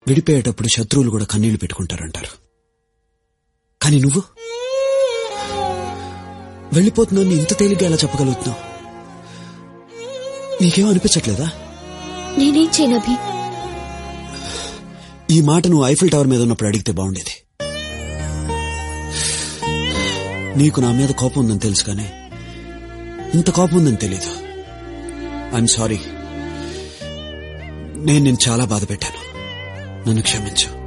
విడిపోయేటప్పుడు శత్రువులు కూడా కన్నీళ్లు పెట్టుకుంటారంటారు కానీ నువ్వు వెళ్ళిపోతున్నాను ఇంత తేలిగ్గా ఎలా చెప్పగలుగుతున్నావు నీకేం అనిపించట్లేదా నేనేం చేయను అభి ఈ మాట నువ్వు ఐఫిల్ టవర్ మీద ఉన్నప్పుడు అడిగితే బాగుండేది నీకు నా మీద కోపం ఉందని తెలుసు కానీ ఇంత కోపం ఉందని తెలీదు ఐఎమ్ సారీ నేను నేను చాలా బాధ పెట్టాను నన్ను క్షమించు